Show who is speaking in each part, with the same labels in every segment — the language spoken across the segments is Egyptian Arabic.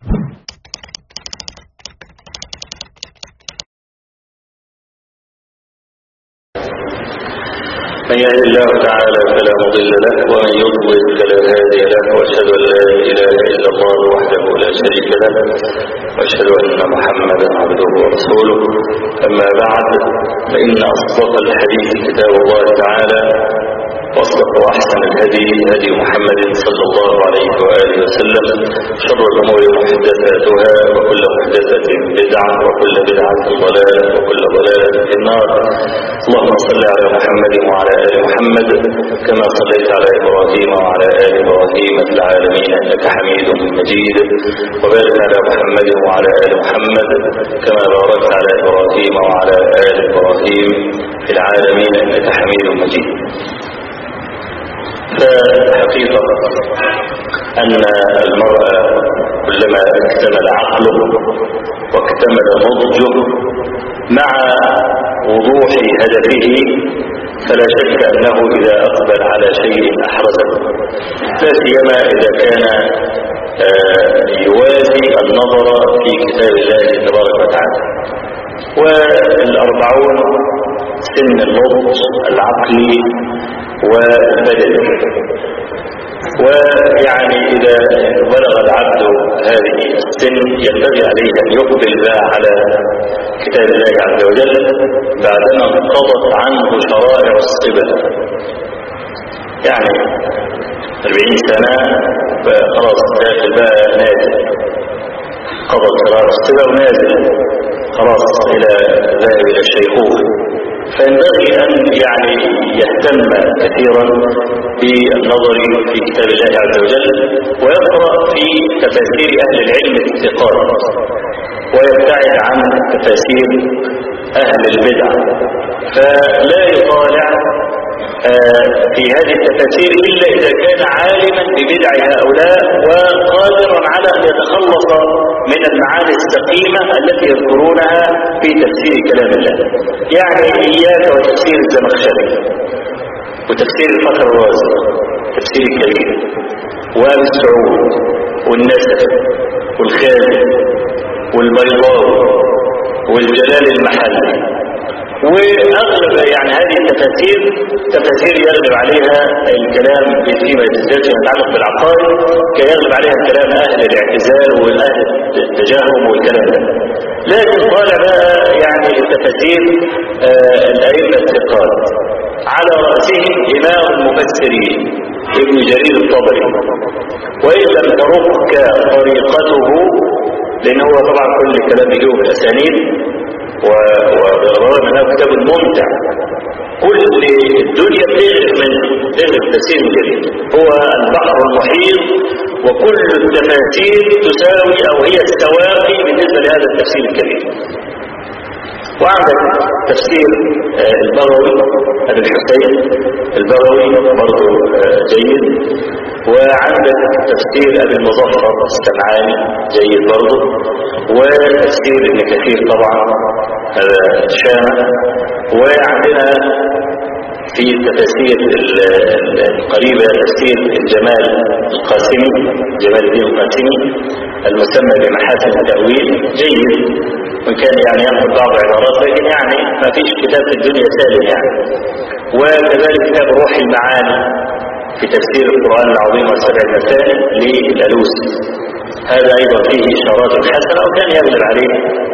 Speaker 1: من يهد الله تعالى فلا مضل له ومن يضلل فلا هادي له واشهد ان لا اله الا الله وحده لا شريك له واشهد ان محمدا عبده ورسوله اما بعد فان اصدق الحديث كتاب الله تعالى واصدق واحسن الهدي هدي محمد صلى الله عليه واله وسلم شر الامور محدثاتها وكل محدثه بدعه وكل بدعه ضلاله وكل ضلاله في النار اللهم صل على محمد وعلى ال محمد كما صليت على ابراهيم وعلى ال ابراهيم في العالمين انك حميد مجيد وبارك على محمد وعلى ال محمد كما باركت على ابراهيم وعلى ال ابراهيم في العالمين انك حميد مجيد فالحقيقة أن المرء كلما اكتمل عقله واكتمل نضجه مع وضوح هدفه فلا شك أنه إذا أقبل على شيء أحرزه لا سيما إذا كان يوازي النظر في كتاب الله تبارك وتعالى والأربعون سن النضج العقلي والبدني ويعني إذا بلغ العبد هذه السن ينبغي عليه أن يقبل بقى على كتاب الله عز وجل بعدما انقضت عنه شرائع الصبا يعني 40 سنة خلاص داخل بقى نازل قضت شرائع الصبا ونازل خلاص إلى ذهب إلى الشيخوخة فينبغي أن يعني يهتم كثيرا بالنظر في كتاب الله عز وجل ويقرأ في تفاسير أهل العلم الثقات ويبتعد عن تفاسير أهل البدع فلا يطالع في هذه التفاسير إلا إذا كان عالما ببدع هؤلاء وقادرا على أن يتخلص من المعاني السقيمة التي يذكرونها في تفسير كلام الله يعني إياك وتفسير الزمخشري وتفسير الفخر الرازي تفسير الكريم وابي السعود والنسف والخالد والبيضاوي والجلال المحلي واغلب يعني هذه التفاسير تفاسير يغلب عليها الكلام فيما بالذات فيما يتعلق بالعقائد كيغلب عليها كلام اهل الاعتزال واهل التجاهم والكلام ده لكن طالع بقى يعني التفاسير آه الائمه الثقات على راسهم امام المفسرين ابن جرير الطبري وان لم ترك طريقته لان هو طبعا كل كلام يجيبه بالاسانيد وبالرغم انه كتاب ممتع كل الدنيا بتغرف منه تغرف تفسير جديد هو البحر المحيط وكل التفاسير تساوي او هي السواقي بالنسبه لهذا التفسير الكبير وعندك تفسير البغوي ابي الحسين البغوي برضه جيد وعندك تفسير ابي المظفر السمعاني جيد برضه وتفسير ابن كثير طبعا هذا الشام وعندنا في التفاسير القريبة تفسير الجمال القاسمي جمال الدين القاسمي المسمى بمحاسن التأويل جيد وإن كان يعني يأخذ بعض العبارات لكن يعني ما فيش كتاب في الدنيا سالم يعني وكذلك كتاب روح المعاني في تفسير القرآن العظيم والسبع المثاني للألوسي هذا أيضا فيه إشارات حسنة وكان يغلب عليه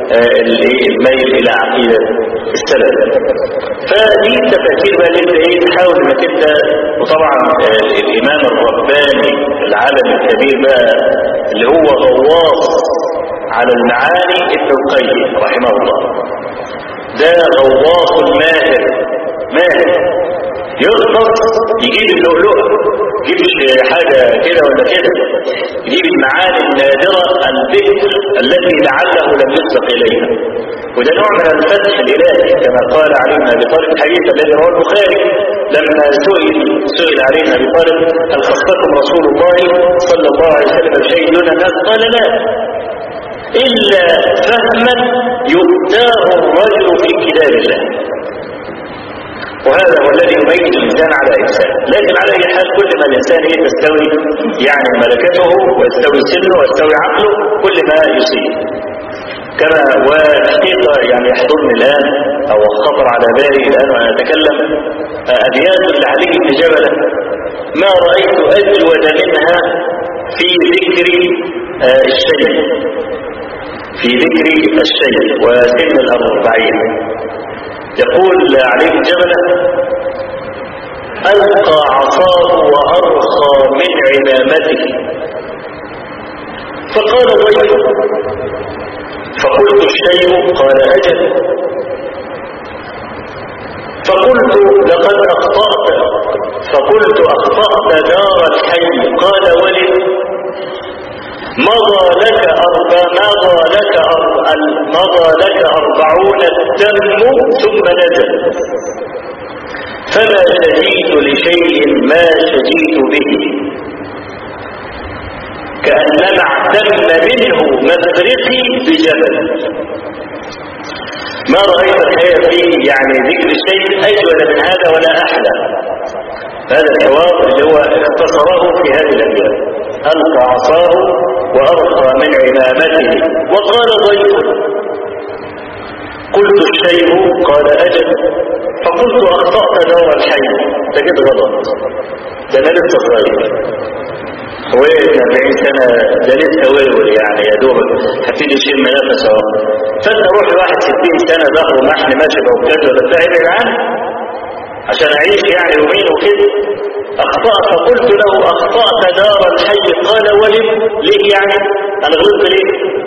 Speaker 1: الميل إلى عقيدة السلف فدي التفاسير بقى اللي انت ايه تحاول انك انت وطبعا الإمام الرباني العالم الكبير بقى اللي هو غواص على المعاني ابن القيم رحمه الله ده غواص ماهر ماهر يغطس يجيب اللؤلؤة يجيب حاجة كده ولا كده يجيب المعاني النادرة البكر التي لعله لم يسبق إليها وده نوع من الفتح الإلهي كما قال علي بن أبي طالب الحديث الذي رواه البخاري لما سئل سئل علي بن أبي طالب هل خصكم رسول الله صلى الله عليه وسلم بشيء دون الناس قال لا إلا فهما يؤتاه الرجل في كتاب الله وهذا هو الذي يميز الإنسان على إنسان لكن على أي حال كل ما الإنسان تستوي يعني ملكته ويستوي سنه ويستوي عقله كل يصيب كما والحقيقة يعني يحضرني الآن أو خطر على بالي الآن وأنا أتكلم أبيات لعلي بن جبل ما رأيت أجود منها في ذكر الشيء في ذكر الشيء وسن الأربعين يقول علي بن جبل ألقى عصاه وأرخى من عمامته فقال الرجل فقلت الشيء قال أجل فقلت لقد أخطأت فقلت أخطأت دار الحي قال ولد مضى لك أربع مضى لك أربع مضى لك أربعون التم ثم نزل فما شجيت لشيء ما شجيت به كأنما اعتم منه مفرقي بجبل ما رأيت الحقيقة فيه يعني ذكر الشيء أجود من هذا ولا أحلى هذا الحوار اللي هو اختصره في هذه الأبيات ألقى عصاه وأرقى من عمامته وقال ضيف قلت الشيء قال أجل فقلت أخطأت دور الحي ده كده غلط ده أنا لسه صغير هو ايه 40 سنة ده لسه ولول يعني يا دوب هبتدي يشيل منافس اهو فانت روح لواحد 60 سنة ظهره محن ماشي بعكاز ولا بتاع ابعد عنه عشان اعيش يعني يومين وكده اخطأت فقلت له اخطأت دار الحي قال ولد ليه يعني انا غلطت ليه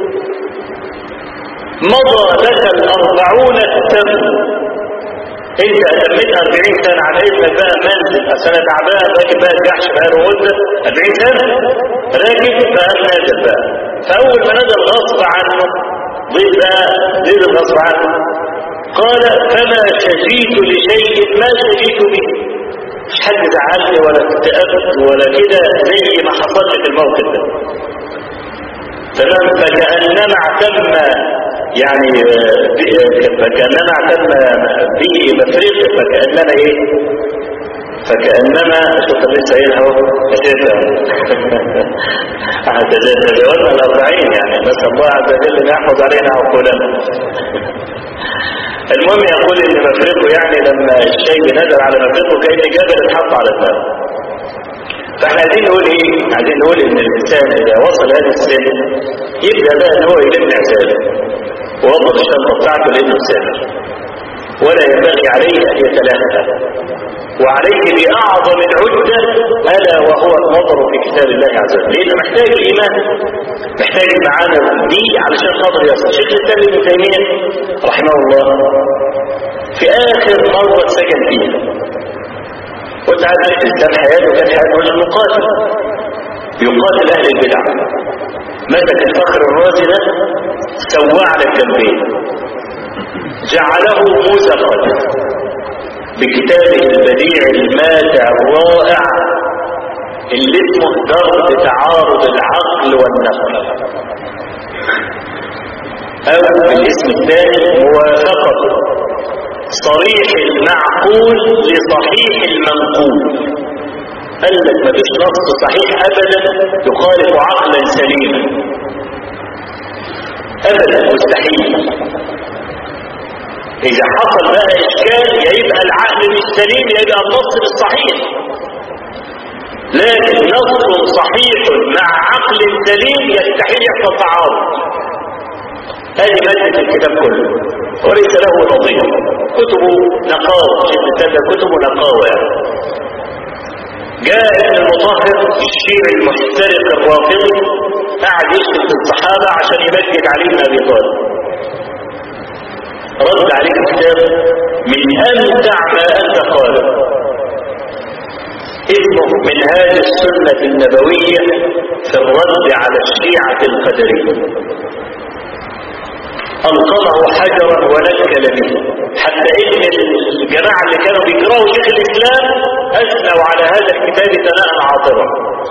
Speaker 1: مضى لك الاربعون التم انت اتميت 40 سنة على اسمك بقى منزل انا تعبان راكب بقى الجحش بقى له مدة 40 سنة راكب فقام نازل بقى فاول ما نزل غصب عنه ضيل بقى نزل غصب عنه قال فما شجيت لشيء ما شجيت به مش حد زعلني ولا اكتئبت ولا كده زي ما حصل لي في الموقف ده تمام فكأنما اعتم يعني فكأنما اعتم به مفرق فكأنما ايه فكأنما شوف لسه قايلها اهو تجاوزنا الأربعين يعني نسأل الله عز وجل أن يحفظ علينا عقولنا المهم يقول ان مفرقه يعني لما الشيء نزل على مفرقه كأن جبل اتحط على النار فاحنا عايزين نقول ايه عايزين نقول ان الانسان اذا وصل هذا السن يبدا بقى ان هو يلم عزاله ووضع الشنطه بتاعته لانه سافر ولا ينبغي عليه ان يتلاهى وعليه باعظم العده الا وهو النظر في كتاب الله عز وجل لانه محتاج الايمان محتاج المعاني دي علشان خاطر يصل شيخ الاسلام ابن تيميه رحمه الله في اخر مره سجن فيها وانت عارف الاسلام حياته كانت حياه رجل مقاتل يقاتل اهل البدع مسك الفخر الرازي ده سواه على الجنبين جعله مزقا بكتابه البديع الماتع الرائع اللي اسمه درب تعارض العقل والنقل او بالاسم الثاني موافقه صريح المعقول لصحيح المنقول قال لك ما فيش نص صحيح ابدا يخالف عقلا سليما ابدا مستحيل اذا حصل بقى اشكال يا يبقى العقل مش سليم يا يبقى النص مش صحيح لكن نص صحيح مع عقل سليم يستحيل يحصل تعارض هذه مادة الكتاب كله وليس له نظير كتبه نقاوة شفت التابع كتبه نقاوة يعني. جاء ابن المطهر الشيعي المحترق الرافضي قعد يشتم في الصحابة عشان يمجد علي بن ابي طالب رد عليه كتاب من امتع ما انت قاله اسمه منهاج السنة النبوية في الرد على الشيعة القدرية ألقمه حجرا ونكل به حتى إن الجماعة اللي كانوا بيكرهوا شيخ الإسلام أثنوا على هذا الكتاب ثناء عاطرا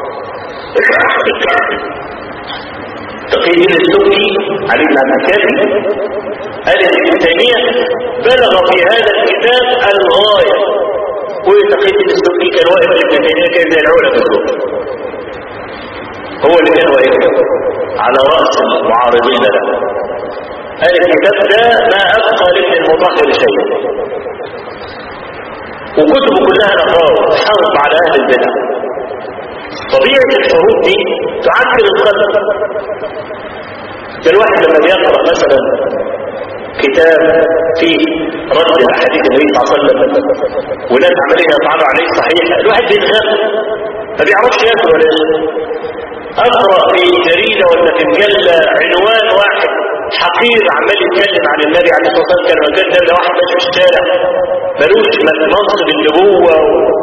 Speaker 1: تقي الدين السبكي علي بن عبد الكافي قال ان ابن تيميه بلغ في هذا الكتاب الغايه وتقي الدين السبكي كان واقف ابن تيميه كان زي العلا بالظبط هو اللي كان واقف على رأس المعارضين له قال الكتاب ده ما أبقى لابن المطهر شيء وكتبه كلها نقاوة حرب على أهل البدع طبيعة الحروب دي تعكر القلب الواحد لما بيقرأ مثلا كتاب فيه رد الاحاديث النبي صلى الله عليه وسلم وناس عمالين يطعنوا عليه صحيح الواحد بيتخاف ما بيعرفش ياكل ولا يشرب اقرا في جريده ولا في مجله عنوان واحد حقير عمال يتكلم عن النبي عليه الصلاه والسلام كان مكان ده واحد ماشي في الشارع ملوش منصب النبوه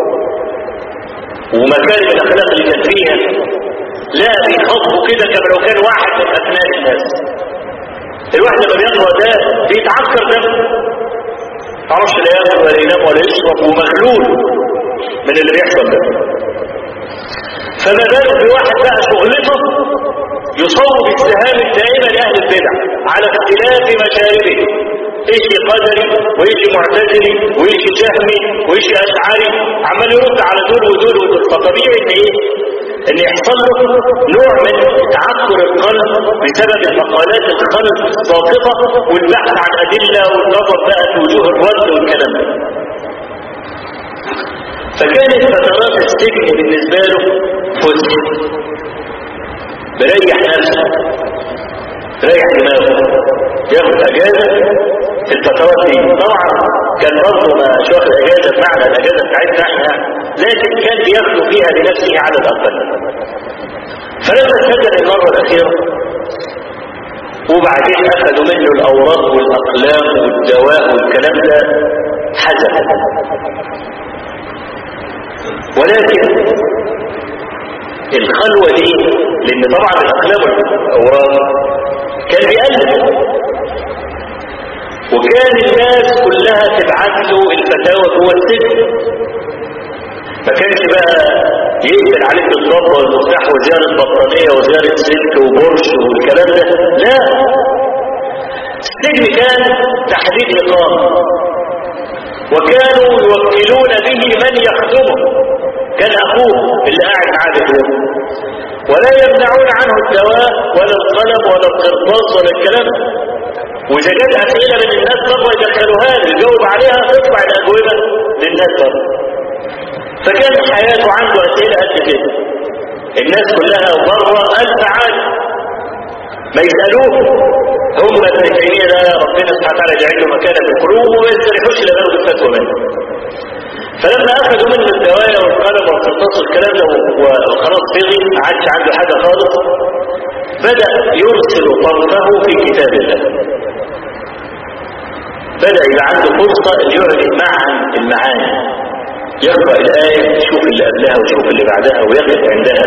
Speaker 1: ومكان الاخلاق اللي كان فيها لا بيخاطبوا كده كما لو كان واحد من ابناء الناس الواحد لما بيقرا ده بيتعكر ده معرفش لا ياكل ولا ينام ولا يشرب ومغلول من اللي بيحصل ده فما بالك بواحد بقى شغلته يصوب السهام الدائمه لاهل البدع على اختلاف مشاربه ايش قدري وايش معتزلي وايش جهمي وايش اشعري عمال يرد على دول ودول ودول فطبيعي ان ايه ان يحصل له نوع من تعثر القلب بسبب المقالات الخلط الساقطه والبحث عن ادله والنظر بقى في وجوه الرد والكلام ده فكانت فترات السجن بالنسبه له فسح بريح نفسه ريح دماغه ياخد اجازه في الفترات دي طبعا كان برضه مش واخد اجازه بمعنى الاجازه بتاعتنا احنا لكن كان بياخده فيها لنفسه على الاقل فلما سجن المره الاخيره وبعدين اخذوا منه الاوراق والاقلام والدواء والكلام ده حزن ولكن الخلوه دي لان طبعا الاقلام والاوراق كان بيألف وكان الناس كلها تبعت له الفتاوى جوه السجن ما كانش بقى يقفل عليك بالضبط والمفتاح وزيارة بطانية وزيارة سلك وبرش والكلام ده لا السجن كان تحديد إقامة وكانوا يوكلون به من يخدمه كان أخوه اللي قاعد معاه دلوقتي ولا يمنعون عنه الدواء ولا القلم ولا القرطاس ولا الكلام واذا جت اسئله من الناس برضه يدخلوها له يجاوب عليها تطلع الاجوبه للناس برضه فكان حياته عنده اسئله قد كده الناس كلها بره الف عالم ما يسالوه هم ابن تيميه ده ربنا سبحانه وتعالى جعل له مكانه في القلوب وما يستريحوش الا بياخدوا الفتوى منه فلما اخذوا منه الدوايا والقلم والقرطاس والكلام ده وخلاص فضي ما عادش عنده حاجه خالص بدا يرسل طرفه في كتاب الله بدا يبقى عنده فرصه يعرف معا المعاني يقرا الايه يشوف اللي قبلها ويشوف اللي بعدها ويقف عندها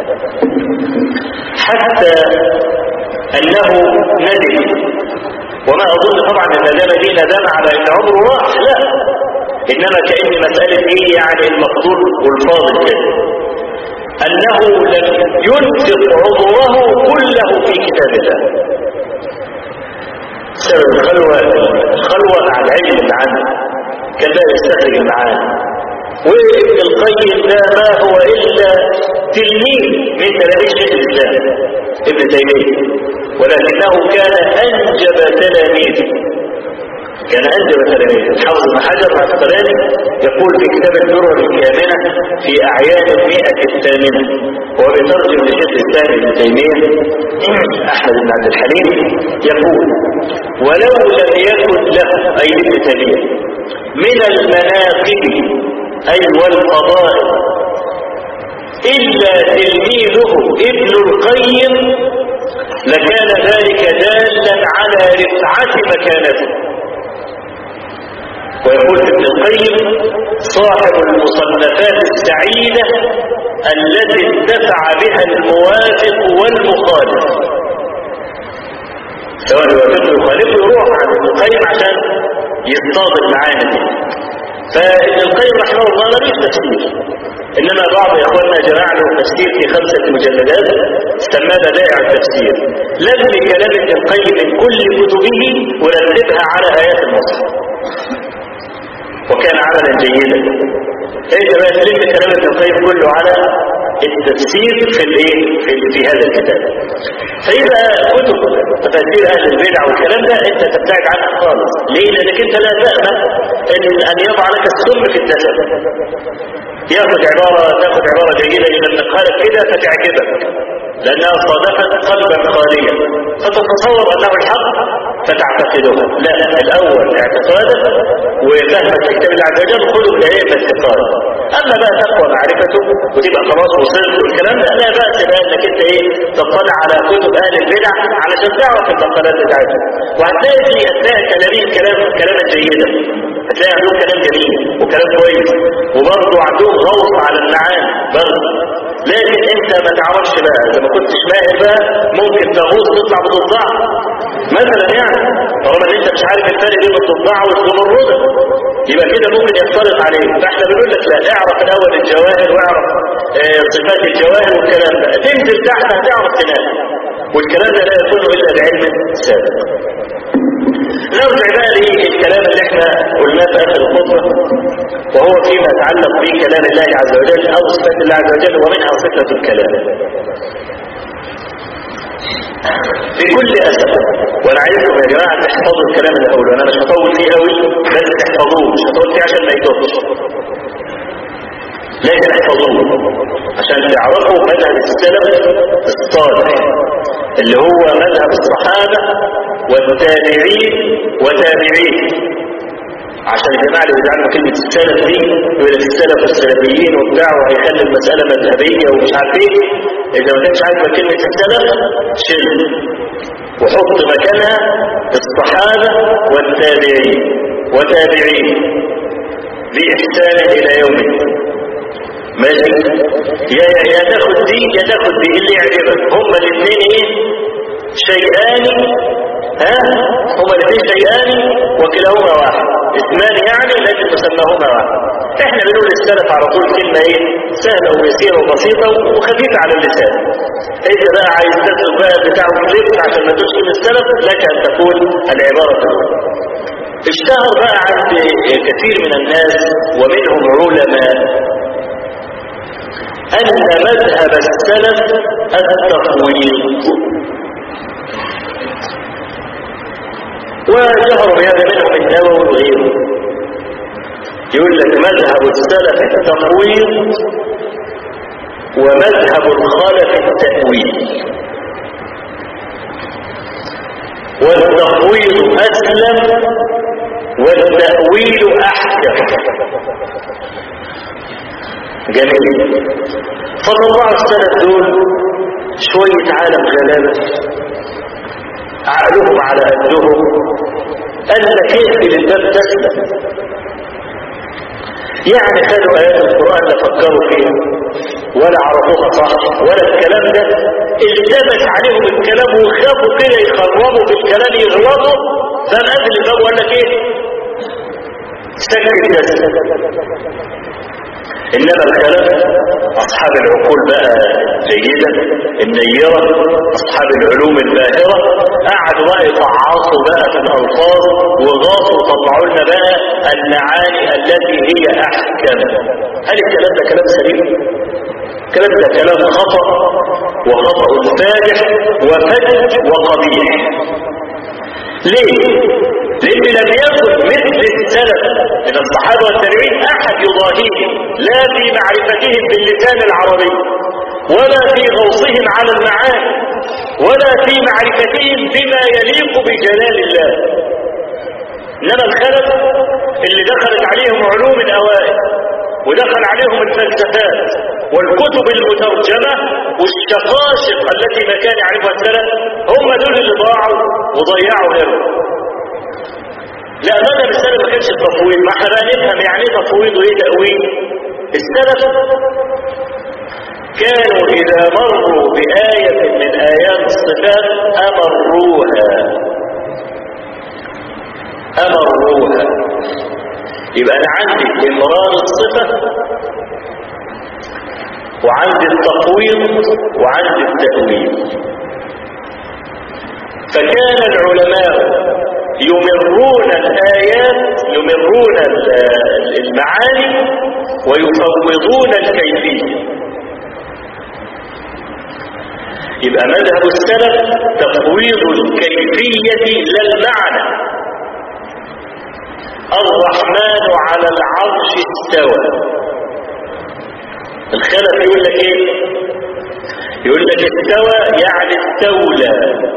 Speaker 1: حتى انه ندم وما اظن طبعا الندامه دي ندامه على ان عمره راح لا انما كأن مسألة ايه يعني المفضول والفاضل كده انه لم ينفق عمره كله في كتاب الله سبب الخلوة الخلوة مع العلم اللي عنده كان لا يستخرج المعاني وابن القيم ده ما هو الا تلميذ من تلاميذ شيخ الاسلام ابن تيميه ولكنه كان انجب تلاميذه كان أنجب تلاميذ الحافظ بن حجر العسقلاني يقول في كتاب الدرر الكامنة في أعياد المئة الثامنة وهو بيترجم لشيخ الإسلام ابن تيمية أحمد بن عبد الحليم يقول ولو لم يكن له أي ابن تيمية من المناقب أي والفضائل إلا تلميذه ابن القيم لكان ذلك دالا على رفعة مكانته ويقول ابن القيم صاحب المصنفات السعيدة التي انتفع بها الموافق والمخالف سواء يوافق المخالف يروح عن ابن القيم عشان يصطاد المعاني دي فابن القيم رحمه الله ملوش تفسير انما بعض اخواننا جمع له تفسير في خمسه مجلدات سماه بدائع التفسير لازم كلام ابن القيم من كل كتبه ورتبها على ايات المصحف وكان عملا جيدا انت بقى تلم كلام ابن القيم كله على التفسير في الايه في, في هذا الكتاب فيبقى كتب تفاسير اهل البدع والكلام ده انت تبتعد عنها خالص ليه لانك انت لا تامن ان ان يضع لك السم في الجسد ياخذ عباره تاخذ عباره جيده يغلقها لك كده فتعجبك لانها صادفت قلبا خاليا فتتصور انه الحق فتعتقدها لا الاول اعتقادك وفهمك لكتاب الله عز وجل خذه بالايه باعتقاد اما بقى تقوى معرفته وتبقى خلاص وصلت والكلام ده لا باس بقى انك انت ايه تطلع على كتب اهل البدع علشان تعرف المقالات بتاعتهم وهتلاقي في اثناء كلامهم كلام كلاما جيدا هتلاقي عندهم كلام جميل وكلام كويس وبرضه عندهم غوص على المعاني برضه لكن انت ما تعرفش بقى اذا ما كنتش ماهر بقى ممكن تغوص تطلع بضفدع مثلا يعني طالما ان انت مش عارف الفرق بين الضفدع والزمرده يبقى كده ممكن يختلط عليك فاحنا بنقول لك لا اعرف الاول الجواهر واعرف اه صفات الجواهر والكلام ده تنزل تحت هتعرف تنام والكلام ده لا يكون الا بعلم سابق نرجع بقى للكلام اللي احنا قلناه في اخر الخطبه وهو فيما يتعلق بكلام الله عز وجل او صفات الله عز وجل ومنها صفه الكلام بكل اسف وانا عايزكم يا جماعه تحفظوا الكلام اللي هقوله انا مش هطول فيه قوي بس تحفظوه مش هطول فيه عشان ما يتوهش لكن احفظوه عشان تعرفوا مذهب السلف الصالح اللي هو مذهب الصحابه والتابعين وتابعين عشان الجماعة اللي بيزعلوا كلمة السلف دي يقول لك السلف والسلفيين وبتاع وهيخلي المسألة مذهبية ومش عارف ايه إذا ما كانش عاجبك كلمة السلف شيل وحط مكانها الصحابة والتابعين وتابعين بإحسان إلى يوم الدين ماشي يا يا تاخد دي يا تاخد دي اللي يعجبك هما الاثنين ايه شيئان ها هما الاثنين شيئان وكلاهما واحد اسمان يعني لكن مسماهما واحد احنا بنقول السلف على طول كلمه ايه سهله ويسيره وبسيطه وخفيفه على اللسان انت بقى عايز تدخل بقى بتاع كليب عشان ما تقولش من السلف لك ان تكون العباره الاولى اشتهر بقى عند كثير من الناس ومنهم علماء أن مذهب السلف التفويض وجهر بهذا منهم النووي وغيره يقول لك مذهب السلف التفويض ومذهب الخلف التأويل والتفويض أسلم والتأويل أحكم جميل فطلعوا السلف دول شوية عالم غلابة عقلهم على قدهم قال لك اقفل الباب تسلم يعني خدوا آيات القرآن لا فكروا فيها ولا عرفوها صح ولا الكلام ده التبس عليهم الكلام وخافوا كده يخربوا بالكلام يغلطوا فقام قبل الباب وقال لك ايه سكت تسلم إنما الكلام أصحاب العقول بقى جيدة النيرة أصحاب العلوم الباهرة قعدوا بقى يفعصوا بقى في الألفاظ وغاصوا وطلعوا لنا بقى المعاني التي هي أحكم هل الكلام ده كلام سليم؟ الكلام ده كلام خطأ وخطأ فادح وفج وقبيح ليه؟ لأن لم يكن مثل السلف من الصحابة والتابعين أحد يضاهيهم لا في معرفتهم باللسان العربي ولا في غوصهم على المعاني ولا في معرفتهم بما يليق بجلال الله إنما الخلف اللي دخلت عليهم علوم الأوائل ودخل عليهم الفلسفات والكتب المترجمة والشقاشق التي ما كان يعرفها السلف هم دول اللي ضاعوا وضيعوا غيرهم لا ماذا السلف ما كانش التفويض ما احنا بقى نفهم يعني ايه تفويض وايه تأويل السلف كانوا إذا مروا بآية من آيات الصفات أمروها أمروها يبقى أنا عندي إمرار الصفة وعندي التفويض وعندي التأويل فكان العلماء يمرون الآيات يمرون المعاني ويفوضون الكيفية يبقى مذهب السلف تفويض الكيفية لا المعنى الرحمن على العرش استوى الخلف يقول لك ايه يقول لك استوى يعني استولى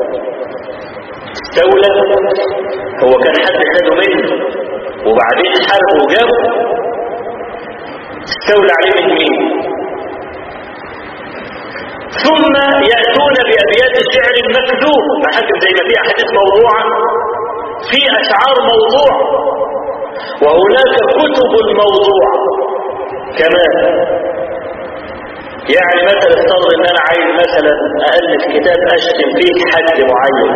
Speaker 1: استولى هو كان حد خده منه وبعدين حرقه وجابه استولى عليه من مين ثم يأتون بأبيات الشعر المكذوب فحكم زي ما في أحاديث موضوعة في أشعار موضوع وهناك كتب الموضوع كمان يعني مثلا افترض ان انا عايز مثلا ألف كتاب اشتم فيه حد معين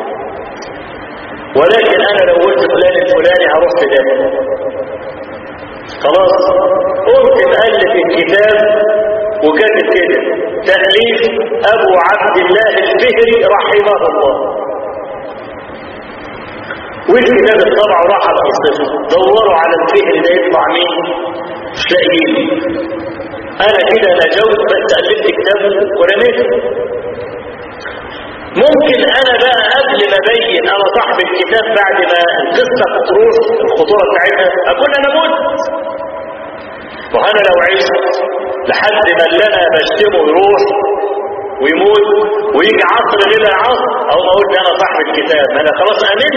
Speaker 1: ولكن انا لو قلت فلان الفلاني هروح في ده خلاص قمت مؤلف الكتاب وكاتب كده تأليف أبو عبد الله الفهري رحمه الله والكتاب الطبع راح على قصته دوروا على الفهري ده يطلع مين مش لاقيين انا كده نجوت بس ألفت كتاب ورميته ممكن انا بقى قبل ما ابين انا صاحب الكتاب بعد ما القصه تروح الخطوره بتاعتها اكون انا موت وانا لو عشت لحد ما اللي انا بشتمه يروح ويموت ويجي عصر غير عصر او ما اقول انا صاحب الكتاب انا خلاص امنت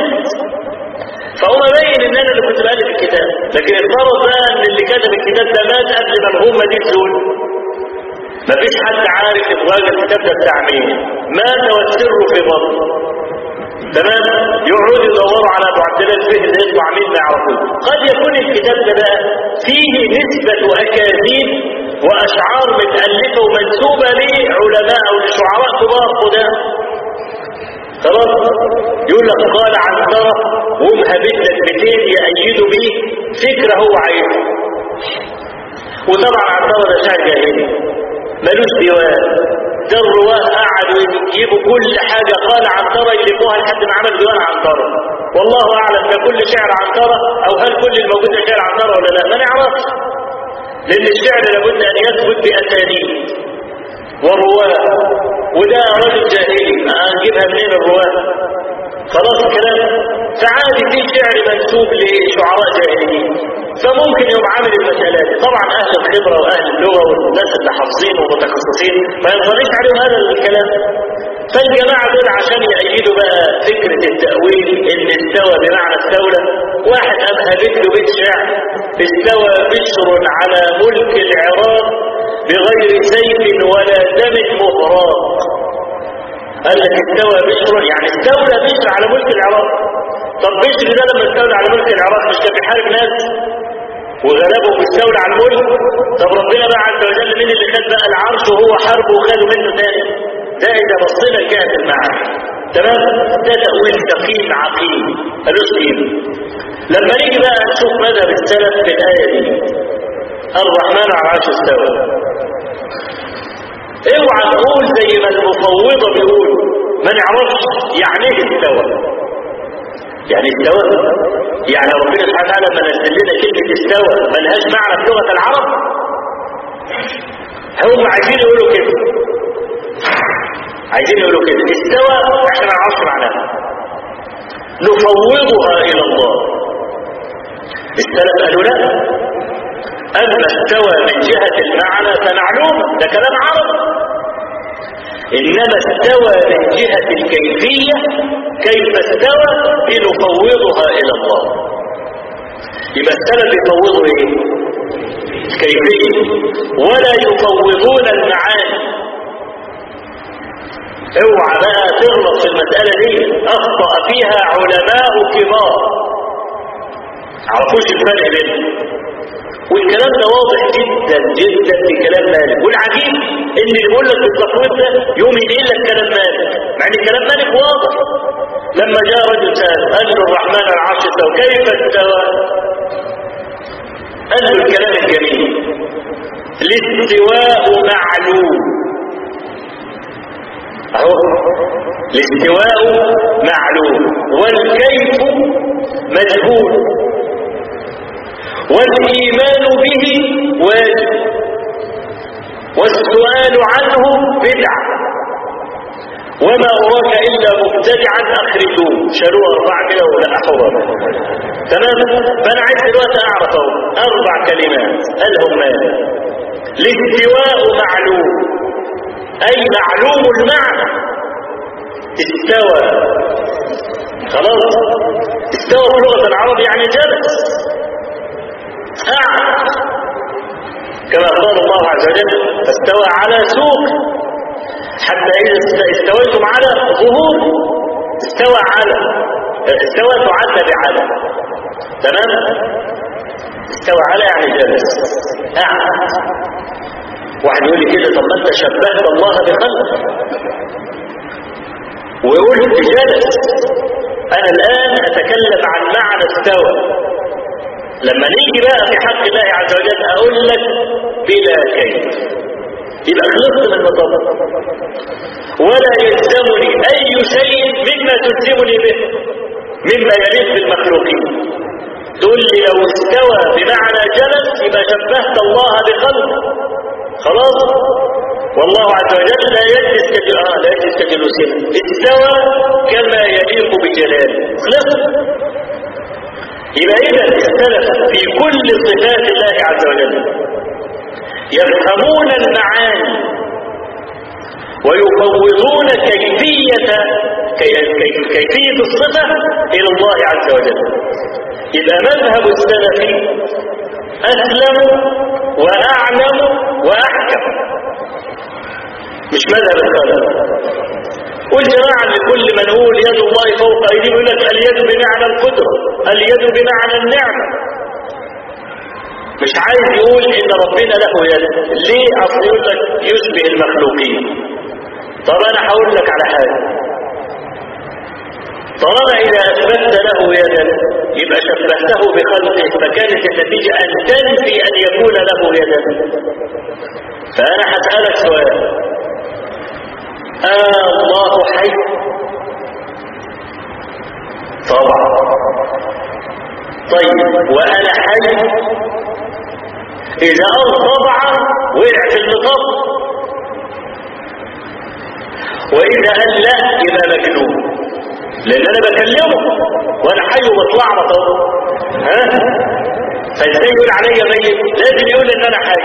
Speaker 1: فهو باين ان انا اللي كنت بألف الكتاب لكن افترض بقى ان اللي كتب الكتاب ده مات قبل ما الغمه دي تزول مفيش حد عارف اخراج الكتاب ده بتاع مين مات والسر في بطن تمام يقعدوا يدوروا على ابو عبد الله الفهري ده يطلع مين ما يعرفوش قد يكون الكتاب ده بقى فيه نسبه اكاذيب واشعار متالفه ومنسوبه لعلماء او لشعراء كبار قدام خلاص يقول لك قال عن ترى ومهبت لك 200 يأيدوا بيه فكره هو عايزها وطبعا عن ترى ده شاعر جاهلي ملوش ديوان ده الرواه قعدوا يجيبوا كل حاجة قال عنترة يجيبوها لحد ما عمل ديوان عنترة والله أعلم ده كل شعر عنترة أو هل كل الموجود ده شعر عنترة ولا لا ما نعرفش لأن الشعر لابد أن يثبت بأسانيد والرواه وده راجل جاهلي هنجيبها منين الرواه خلاص الكلام فعادي في شعر منسوب لشعراء جاهليين فممكن يوم عامل المسألة دي طبعا أهل الخبرة وأهل اللغة والناس اللي حافظين ومتخصصين ما ينطلقش عليهم هذا الكلام فالجماعة دول عشان يأيدوا بقى فكرة التأويل إن استوى بمعنى استولى واحد قام هابت له بيت شعر استوى بشر على ملك العراق بغير سيف ولا دم مهراق قال لك استوى بشر يعني استولى بشر على ملك العراق طب بشر ده لما استولى على ملك العراق مش كان بيحارب ناس وغلبهم واستولى على الملك طب ربنا بقى عز وجل مين اللي خد بقى العرش وهو حاربه وخده منه تاني ده اذا بصينا كانت المعنى تمام ده تأويل ثقيل عقيم ملوش قيمه لما نيجي بقى نشوف مذهب السلف في الآية دي الرحمن على العرش استوى اوعى تقول زي ما المفوضه بيقولوا ما نعرفش يعني ايه استوى يعني استوى يعني ربنا سبحانه وتعالى لما نزل لنا كلمه استوى ما لهاش معنى في لغه العرب هم عايزين يقولوا كده عايزين يقولوا كده استوى احنا ما نعرفش معناها نفوضها الى الله السلف قالوا لا أما استوى من جهة المعنى فمعلوم ده كلام عرب إنما استوى من جهة الكيفية كيف استوى بنفوضها إلى الله يبقى السلف يفوضوا إيه؟ الكيفية ولا يفوضون المعاني اوعى بقى تغلط في المسألة دي أخطأ فيها علماء كبار عرفوش الفرق بينهم والكلام ده واضح جدا جدا في كلام مالك والعجيب ان اللي بيقول لك بالتفويض ده يوم ينقل لك كلام مالك مع ان كلام مالك واضح لما جاء رجل سال قال له الرحمن على العرش استوى كيف استوى؟ قال له الكلام الجميل الاستواء معلوم اهو الاستواء معلوم والكيف مجهول والإيمان به واجب والسؤال عنه بدعة وما أراك إلا مبتدعا أخرجوه شالوه أربعة كده ولا أحوى تمام فأنا عايز دلوقتي أعرف أهو أربع كلمات قالهم ما الاستواء معلوم أي معلوم المعنى استوى خلاص استوى في لغة العرب يعني جلس قعد كما قال الله عز وجل فاستوى على سوق حتى إذا استويتم على ظهور استوى على استوى تعد بعلى تمام استوى على يعني جلس قعد واحد يقول لي كده طب ما انت شبهت الله بخلق وقلت جلس انا الان اتكلم عن معنى استوى لما نيجي بقى في حق الله عز وجل اقول لك بلا كيف يبقى خلصت من المطلب ولا يلزمني اي شيء مما تلزمني به مما يليق بالمخلوقين تقول لي لو استوى بمعنى جلس يبقى شبهت الله بخلق خلاص والله عز وجل لا يجلس كجل... آه لا يجلس كجلوسنا استوى كما يليق بجلاله خلص يبقى إذا اختلف في كل صفات الله عز وجل يفهمون المعاني ويفوضون كيفية كي... كي... كيفية الصفة إلى الله عز وجل إذا مذهب السلف أسلم وأعلم وأحكم مش مذهب السلف والجماعة لكل من يقول يد الله فوق أيديهم يقول لك اليد بمعنى القدرة اليد بمعنى النعمة مش عايز يقول إن ربنا له يد ليه أصل يقول لك يشبه المخلوقين طب أنا هقول لك على حاجة طالما إذا أثبتت له يدا يبقى شبهته بخلقه فكانت النتيجة أن تنفي أن يكون له يدا فأنا هسألك سؤال آه الله حي طبعا طيب وأنا حي إذا قال طبعا وقع في النطاق وإذا قال لا يبقى مجنون لان انا بكلمه وانا حي وبطلع اهو ها فازاي يقول عليا ميت لازم يقول ان انا حي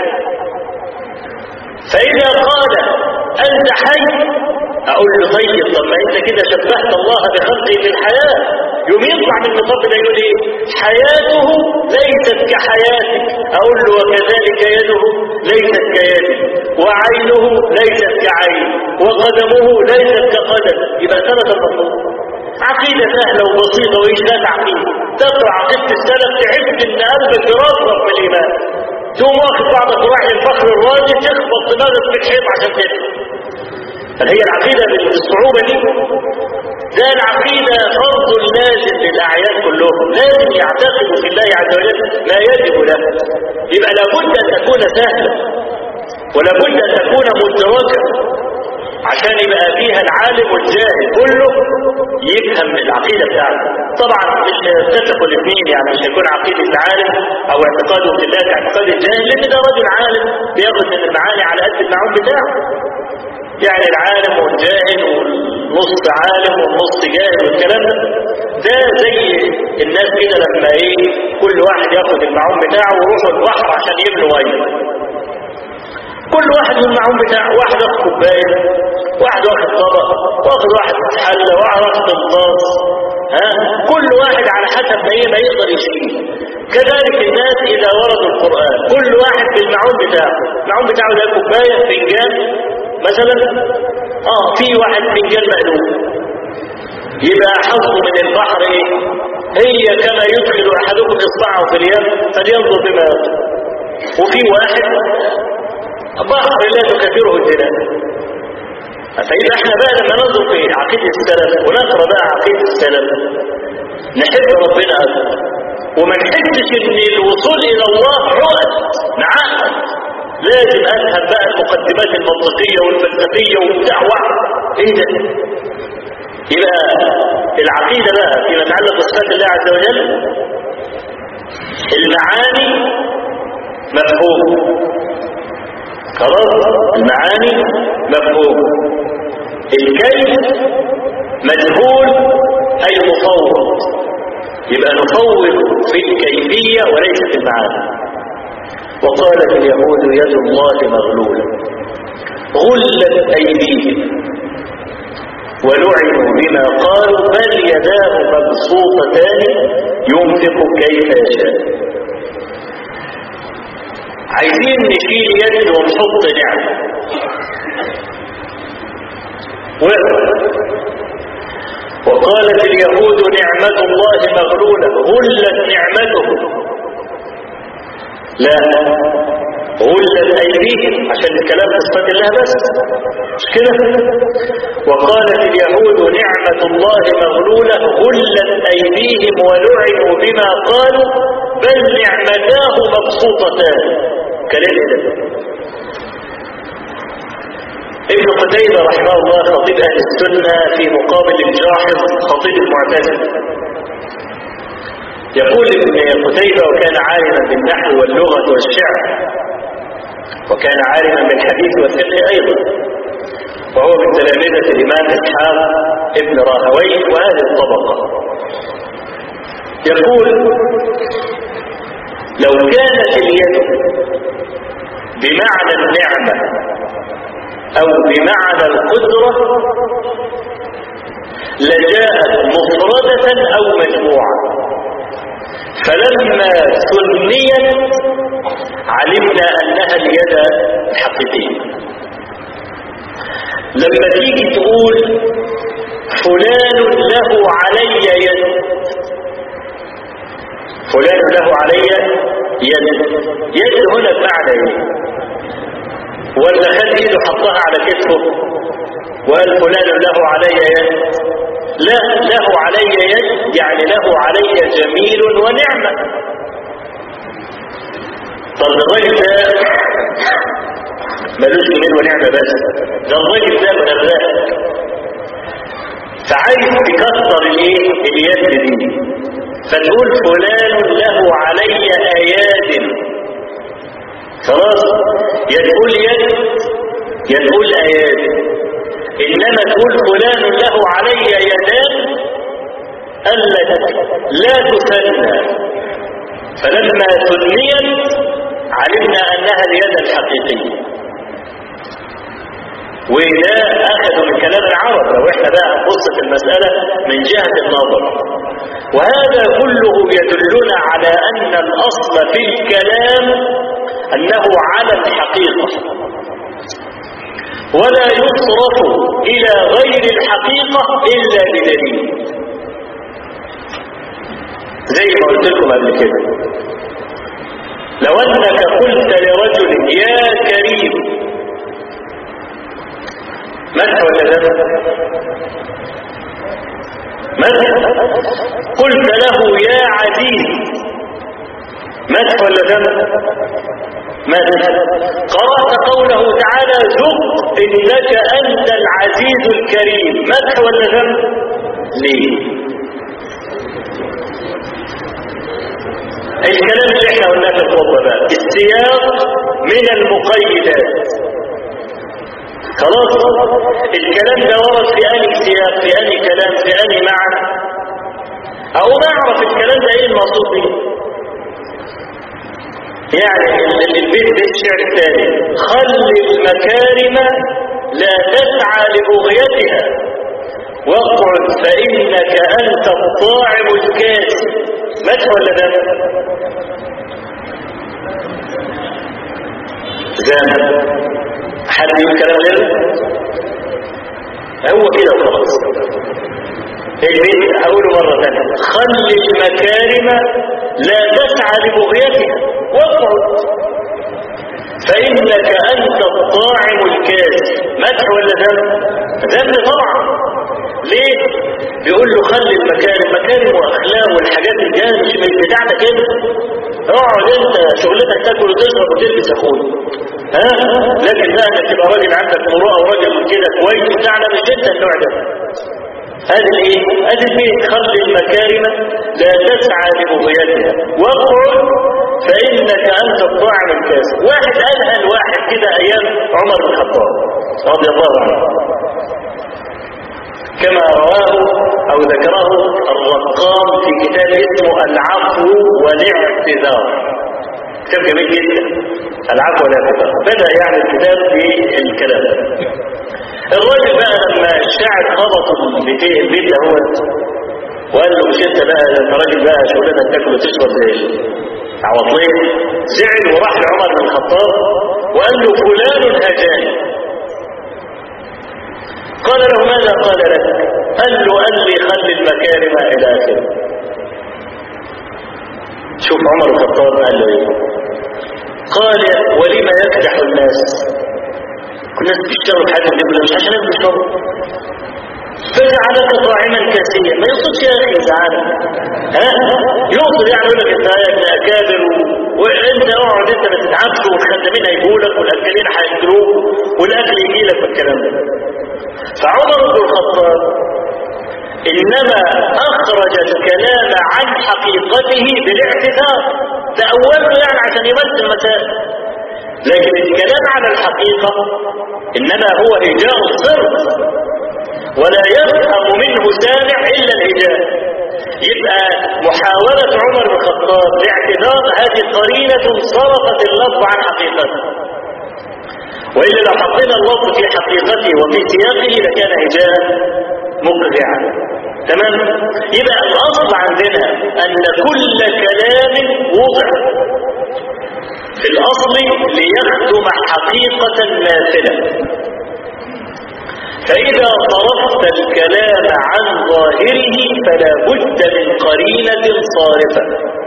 Speaker 1: فاذا قال انت حي اقول له طيب طب ما انت كده شبهت الله بخلقه في الحياه يوم يطلع من النطاق ده يقول ايه حياته ليست كحياتك اقول له وكذلك يده ليست كيدي وعينه ليست كعين وقدمه ليست كقدم يبقى ثبت المطلوب عقيدة سهلة وبسيطة وإيش لا تعقيد تقرأ عقيدة السلف تحس إن قلبك يرفرف بالإيمان تقوم واخد بعضك وراح للفخر الراجي تخبط دماغك في الحيط عشان تفهم هل هي العقيدة بالصعوبة دي؟ ده العقيدة فرض لازم للأعيان كلهم لازم يعتقدوا في الله عز وجل ما يجب له يبقى لابد أن تكون سهلة ولابد أن تكون مدركة عشان يبقى فيها العالم والجاهل كله يفهم العقيدة بتاعته طبعا مش يتفقوا الاثنين يعني مش هيكون عقيدة العالم او اعتقاده في الله كاعتقاد الجاهل لان ده رجل عالم بياخد من المعاني على قد المعون بتاعه يعني العالم والجاهل والنص عالم والنص جاهل والكلام ده ده زي الناس كده لما ايه كل واحد ياخد المعون بتاعه ويروحوا البحر عشان يبنوا ميه كل واحد من المعون بتاعه واحد واخد كوبايه واحد واخد طبق واخد واحد حله واحد واخد قنطاس ها كل واحد على حسب ما ايه ما يقدر يشيل كذلك الناس اذا وردوا القران كل واحد بالمعون بتاعه المعون بتاعه ده كوبايه فنجان مثلا اه في واحد فنجان مقلوب يبقى حظه من البحر ايه هي كما يدخل احدكم اصبعه في اليم فلينظر بما يطلب وفي واحد بحر لا تكثره الجنان فإذا احنا بقى لما ننظر في عقيدة السلف ونقرأ بقى عقيدة السلف نحب ربنا أكثر وما نحسش ان الوصول الى الله عقد نعقد لازم افهم بقى المقدمات المنطقية والفلسفية وبتاع واحد ايه ده يبقى العقيدة بقى فيما يتعلق بصفات الله عز وجل المعاني مفهوم خلاص المعاني مفهوم الكيف مجهول أي مفوض يبقى نفوض في الكيفية وليس في المعاني وقالت اليهود يد الله مغلولة غلت أيديهم ولعنوا بما قالوا بل يداه مبسوطتان ينفق كيف يشاء عايزين نشيل يد ونحط نعمة وقالت اليهود نعمة الله مغلولة غلت نعمته لا غلت أيديهم عشان الكلام في صفات الله بس مش كده وقالت اليهود نعمة الله مغلولة غلت أيديهم ولعنوا بما قالوا بل نعمتاه مبسوطتان كلام ده ابن قتيبة رحمه الله خطيب أهل السنة في مقابل الجاحظ خطيب المعتزلة يقول ابن قتيبة وكان عالما بالنحو واللغة والشعر وكان عالما بالحديث والفقه أيضا وهو من تلامذة الإمام إسحاق ابن راهويه وهذه الطبقة يقول لو كانت اليد بمعنى النعمة أو بمعنى القدرة لجاءت مفردة أو مجموعة فلما سنيت علمنا أنها اليد الحقيقية لما تيجي تقول فلان له علي يد فلان له علي يد يد هنا بمعنى ايه ولا خد ايده حطها على كتفه وقال فلان له علي يد لا له علي يد يعني له علي جميل ونعمة طب الراجل ده ملوش جميل ونعمة بس ده الراجل ده من الرزق فعايز تكسر الايه اليد دي فتقول فلان له علي اياد خلاص يا تقول يد يا تقول اياد انما تقول فلان له علي يدان قال لك لا تثنى فلما ثنيت علمنا انها اليد الحقيقيه وده اخذوا من كلام العرب لو احنا بقى نبص في المسألة من جهة النظر وهذا كله يدلنا على ان الاصل في الكلام انه على الحقيقة ولا يصرف الى غير الحقيقة الا بدليل زي ما قلت لكم قبل كده لو انك قلت لرجل يا كريم مدح ولا ذنب مدح قلت له يا عزيز مدح ولا ذنب مدح قرأت قوله تعالى ذق إنك أنت العزيز الكريم مدح ولا ذنب ليه الكلام اللي احنا قلناه في الخطبه بقى السياق من المقيدات خلاص الكلام ده ورد في أي سياق في أي كلام في أي معنى أو نعرف الكلام ده إيه المقصود به يعني البيت ده الشعر الثاني خل المكارم لا تسعى لبغيتها واقعد فإنك أنت الطاعم الكاسي مدح ولا ده زمان حد يقول كلام غير هو كده وخلاص البيت اقوله مرة ثانية خل المكارم لا تسعى لبغيتها واقعد فإنك أنت الطاعم الكاسي مدح ولا ذنب ذنب طبعا ليه بيقول له خلي المكارم مكارم واخلاق والحاجات الجايه مش من بتاعتك انت اقعد انت شغلتك تاكل وتشرب وتلبس اخوك ها لكن بقى انك تبقى راجل عندك مروءه وراجل كده كويس بتاعنا مش انت النوع ده هذه الايه هذه البيت خلي المكارم لا تسعى لبغيتها واقعد فانك انت الطاعم الكاسب واحد قالها الواحد كده ايام عمر بن الخطاب رضي الله عنه كما رواه او ذكره الرقام في كتاب اسمه العفو والاعتذار كتاب جميل جدا العفو والاعتذار بدا يعني الكتاب بالكلام الراجل بقى لما الشاعر خبط البيت البيت ده هو وقال له مش انت بقى ده انت راجل بقى شغلانه تاكل وتشرب زي عوضين زعل وراح لعمر بن الخطاب وقال له فلان هجاني قال له ماذا قال لك قال له قال لي خلي المكارم الى اخره شوف عمر بن الخطاب قال له ايه قال ولما يكدح الناس الناس بيشتروا حاجه بيقولوا مش عشان الناس بيشتروا فجعلك طاعما كاسيا ما يقصدش يا اخي تعالى ها يقصد يعني يقول لك انت ابن اكابر وانت اقعد انت ما تتعبش والخدامين هيجوا لك والاكلين هيجروك والاكل يجي لك والكلام ده فعمر بن الخطاب انما اخرج الكلام عن حقيقته بالاعتذار تأوله يعني عشان يمثل مسائل لكن الكلام على الحقيقة إنما هو إيجاء السر ولا يفهم منه سامع إلا الإجابة يبقى محاولة عمر بن الخطاب لاعتذار هذه قرينة صرفت اللفظ عن حقيقته وإلا لو حطينا اللفظ في حقيقته وفي سياقه لكان إجابة مقذعا تمام يبقى الأصل عندنا أن كل كلام وضع في الأصل ليخدم حقيقة ماثلة فإذا صرفت الكلام عن ظاهره فلا بد من قرينة صارفة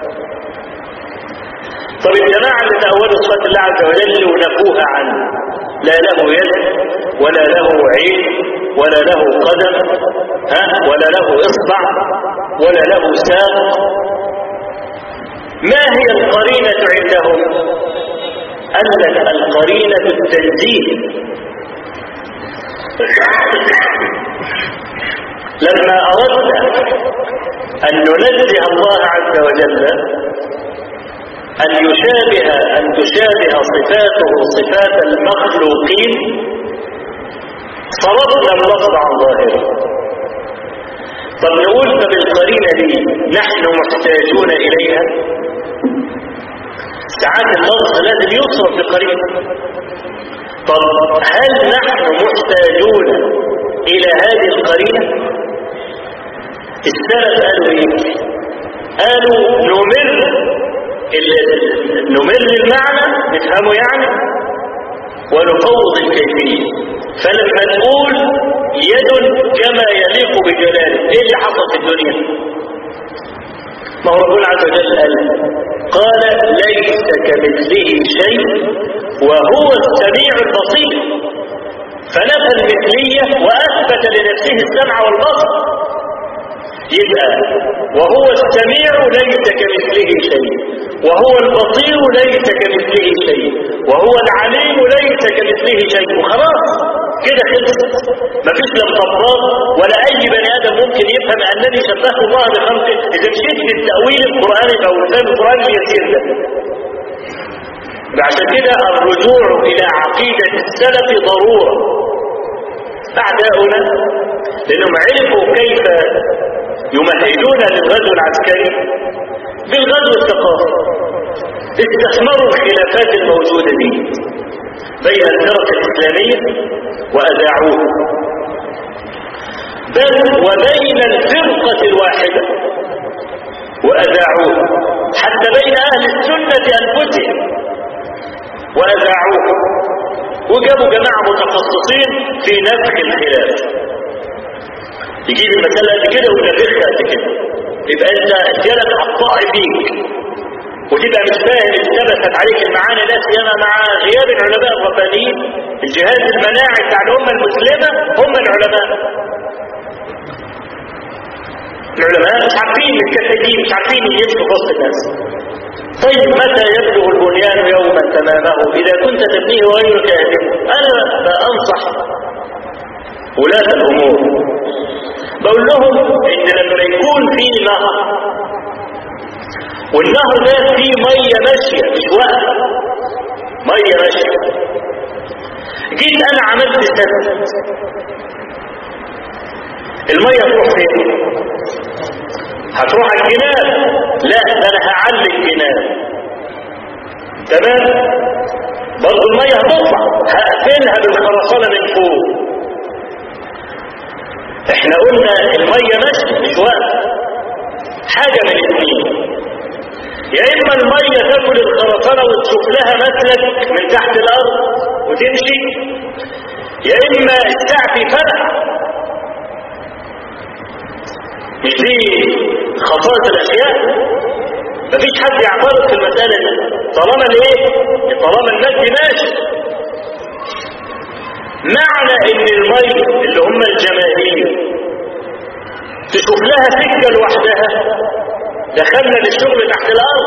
Speaker 1: طب الجماعة اللي تأولوا صفات الله عز وجل ونفوها عنه لا له يد ولا له عين ولا له قدم ها ولا له إصبع ولا له ساق ما هي القرينة عندهم أنك القرينة التنزيه لما أردنا أن ننزه الله عز وجل أن يشابه أن تشابه صفاته صفات المخلوقين صرفنا اللفظ عن ظاهره طب نقول فبالقرينة دي نحن محتاجون إليها ساعات اللفظ لازم يوصف بقرينة طب هل نحن محتاجون إلى هذه القرينة السلف قالوا ايه قالوا نمر نمر المعنى نفهمه يعني ونفوض الكيفية فلما نقول يد كما يليق بجلاله ايه اللي حصل في الدنيا ما هو ربنا عز وجل قال قال ليس كمثله شيء وهو السميع البصير فنفى المثلية وأثبت لنفسه السمع والبصر يبقى وهو السميع ليس كمثله شيء وهو البصير ليس كمثله شيء وهو العليم ليس كمثله شيء وخلاص كده خلص مفيش لا مطبات ولا اي بني ادم ممكن يفهم انني شبهت الله بخلقه اذا مشيت في التاويل القراني او الفهم القراني اليسير ده عشان كده الرجوع الى عقيده السلف ضروره اعداؤنا لانهم عرفوا كيف يمهدون للغزو العسكري بالغزو الثقافي استثمروا الخلافات الموجودة دي بين الفرق الإسلامية وأذاعوها بل وبين الفرقة الواحدة وأذاعوها حتى بين أهل السنة أنفسهم وأذاعوها وجابوا جماعة متخصصين في نفخ الخلاف يجيب المسألة قد كده ونفخها قد كده يبقى انت جالك عطاء بيك وتبقى مش فاهم ثبتت عليك المعاني لا سيما مع غياب العلماء الربانيين الجهاز المناعي بتاع الامه المسلمه هم العلماء العلماء مش عارفين الكتاجين مش عارفين يمشوا في وسط الناس طيب متى يبلغ البنيان يوما تمامه اذا كنت تبنيه غيرك يهدمه انا بانصح ولاة الامور بقول لهم ان لما يكون في نهر والنهر ده فيه ميه ماشيه مش واقفه ميه ماشيه جيت انا عملت سد الميه تروح فين هتروح على الجنان لا ده انا هعلي الجنان تمام برضه الميه هتطلع هقفلها بالخرسانه من فوق احنا قلنا الميه ماشيه مش واقفه حاجه من الاثنين يا اما الميه تاكل الخرسانه وتشوف لها مسلك من تحت الارض وتمشي يا اما السقف فرق مش دي خصائص الاشياء مفيش حد يعترض في المساله دي طالما الايه طالما المجد ماشي معنى ان الميه اللي هم الجماهير تشوف لها سكه لوحدها دخلنا للشغل تحت الارض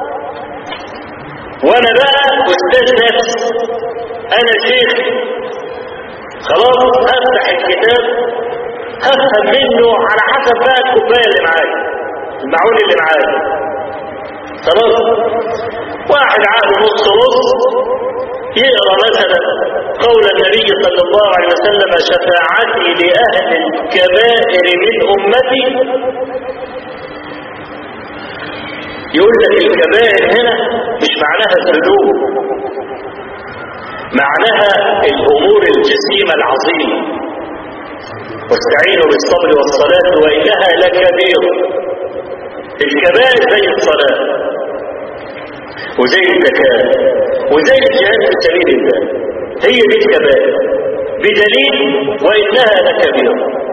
Speaker 1: وانا بقى استاذ نفس انا شيخ خلاص افتح الكتاب هفهم منه على حسب بقى الكوبايه اللي معايا المعون اللي معايا خلاص واحد عقله نص نص يقرا مثلا قول النبي صلى الله عليه وسلم شفاعتي لاهل الكبائر من امتي يقول لك الكبائر هنا مش معناها الذنوب معناها الامور الجسيمه العظيمه واستعينوا بالصبر والصلاه وانها لكبير الكبائر زي الصلاه وزي الزكاه وزي الجهاد في سبيل الله هي دي الكبائر بدليل وانها لكبير